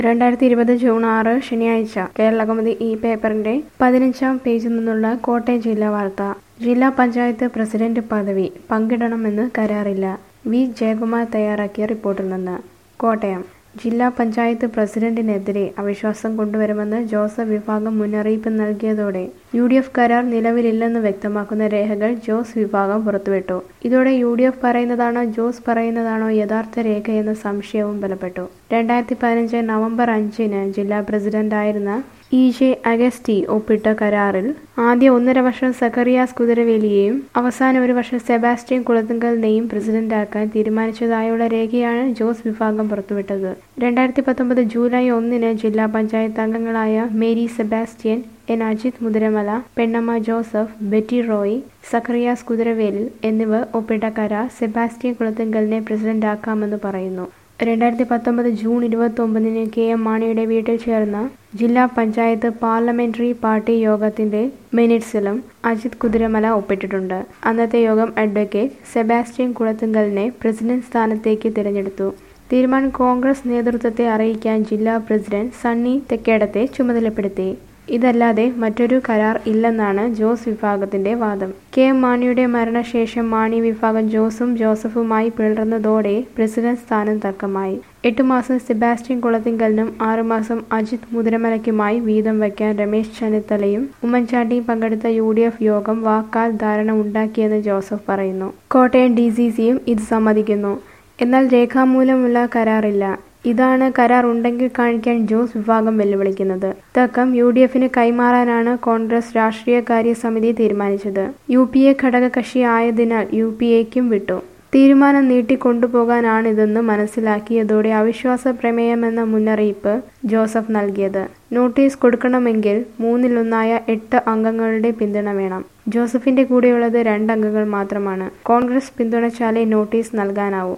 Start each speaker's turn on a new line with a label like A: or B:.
A: രണ്ടായിരത്തി ഇരുപത് ജൂൺ ആറ് ശനിയാഴ്ച കേരളകൗമുദി ഈ പേപ്പറിന്റെ പതിനഞ്ചാം പേജിൽ നിന്നുള്ള കോട്ടയം ജില്ലാ വാർത്ത ജില്ലാ പഞ്ചായത്ത് പ്രസിഡന്റ് പദവി പങ്കിടണമെന്ന് കരാറില്ല വി ജയകുമാർ തയ്യാറാക്കിയ റിപ്പോർട്ടിൽ നിന്ന് കോട്ടയം ജില്ലാ പഞ്ചായത്ത് പ്രസിഡന്റിനെതിരെ അവിശ്വാസം കൊണ്ടുവരുമെന്ന് ജോസഫ് വിഭാഗം മുന്നറിയിപ്പ് നൽകിയതോടെ യു ഡി എഫ് കരാർ നിലവിലില്ലെന്ന് വ്യക്തമാക്കുന്ന രേഖകൾ ജോസ് വിഭാഗം പുറത്തുവിട്ടു ഇതോടെ യു ഡി എഫ് പറയുന്നതാണോ ജോസ് പറയുന്നതാണോ യഥാർത്ഥ രേഖയെന്ന സംശയവും ബലപ്പെട്ടു രണ്ടായിരത്തി പതിനഞ്ച് നവംബർ അഞ്ചിന് ജില്ലാ പ്രസിഡന്റായിരുന്ന ഇ ജെ അഗസ്റ്റി ഒപ്പിട്ട കരാറിൽ ആദ്യ ഒന്നര വർഷം സക്കറിയാസ് കുതിരവേലിയെയും അവസാന ഒരു വർഷം സെബാസ്റ്റ്യൻ കുളത്തുങ്കലിനെയും പ്രസിഡന്റാക്കാൻ തീരുമാനിച്ചതായുള്ള രേഖയാണ് ജോസ് വിഭാഗം പുറത്തുവിട്ടത് രണ്ടായിരത്തി പത്തൊമ്പത് ജൂലൈ ഒന്നിന് ജില്ലാ പഞ്ചായത്ത് അംഗങ്ങളായ മേരി സെബാസ്റ്റ്യൻ എൻ അജിത് മുതിരമല പെണ്ണമ്മ ജോസഫ് ബെറ്റി റോയ് സക്കറിയാസ് കുതിരവേലിൽ എന്നിവർ ഒപ്പിട്ട കരാർ സെബാസ്റ്റ്യൻ കുളത്തുങ്കലിനെ പ്രസിഡന്റാക്കാമെന്ന് പറയുന്നു രണ്ടായിരത്തി പത്തൊമ്പത് ജൂൺ ഇരുപത്തി ഒമ്പതിന് കെ എം മാണിയുടെ വീട്ടിൽ ചേർന്ന ജില്ലാ പഞ്ചായത്ത് പാർലമെന്ററി പാർട്ടി യോഗത്തിന്റെ മിനിറ്റ്സിലും അജിത് കുതിരമല ഒപ്പിട്ടിട്ടുണ്ട് അന്നത്തെ യോഗം അഡ്വക്കേറ്റ് സെബാസ്റ്റ്യൻ കുളത്തുങ്കലിനെ പ്രസിഡന്റ് സ്ഥാനത്തേക്ക് തിരഞ്ഞെടുത്തു തീരുമാനം കോൺഗ്രസ് നേതൃത്വത്തെ അറിയിക്കാൻ ജില്ലാ പ്രസിഡന്റ് സണ്ണി തെക്കേടത്തെ ചുമതലപ്പെടുത്തി ഇതല്ലാതെ മറ്റൊരു കരാർ ഇല്ലെന്നാണ് ജോസ് വിഭാഗത്തിന്റെ വാദം കെ എം മാണിയുടെ മരണശേഷം മാണി വിഭാഗം ജോസും ജോസഫുമായി പിളർന്നതോടെ പ്രസിഡന്റ് സ്ഥാനം തർക്കമായി എട്ടു മാസം സെബാസ്റ്റ്യൻ കുളത്തിങ്കലിനും ആറുമാസം അജിത് മുതിരമലയ്ക്കുമായി വീതം വയ്ക്കാൻ രമേശ് ചെന്നിത്തലയും ഉമ്മൻചാണ്ടിയും പങ്കെടുത്ത യു ഡി എഫ് യോഗം വാക്കാൽ ധാരണ ഉണ്ടാക്കിയെന്ന് ജോസഫ് പറയുന്നു കോട്ടയം ഡി സി സിയും ഇത് സമ്മതിക്കുന്നു എന്നാൽ രേഖാമൂലമുള്ള കരാറില്ല ഇതാണ് കരാർ ഉണ്ടെങ്കിൽ കാണിക്കാൻ ജോസ് വിഭാഗം വെല്ലുവിളിക്കുന്നത് തക്കം യു ഡി എഫിന് കൈമാറാനാണ് കോൺഗ്രസ് രാഷ്ട്രീയകാര്യ സമിതി തീരുമാനിച്ചത് യു പി എ ഘടകകക്ഷി ആയതിനാൽ യു പി എക്കും വിട്ടു തീരുമാനം നീട്ടിക്കൊണ്ടുപോകാനാണിതെന്ന് മനസ്സിലാക്കിയതോടെ അവിശ്വാസ പ്രമേയമെന്ന മുന്നറിയിപ്പ് ജോസഫ് നൽകിയത് നോട്ടീസ് കൊടുക്കണമെങ്കിൽ മൂന്നിലൊന്നായ എട്ട് അംഗങ്ങളുടെ പിന്തുണ വേണം ജോസഫിന്റെ കൂടെയുള്ളത് രണ്ടംഗങ്ങൾ മാത്രമാണ് കോൺഗ്രസ് പിന്തുണച്ചാലേ നോട്ടീസ് നൽകാനാവൂ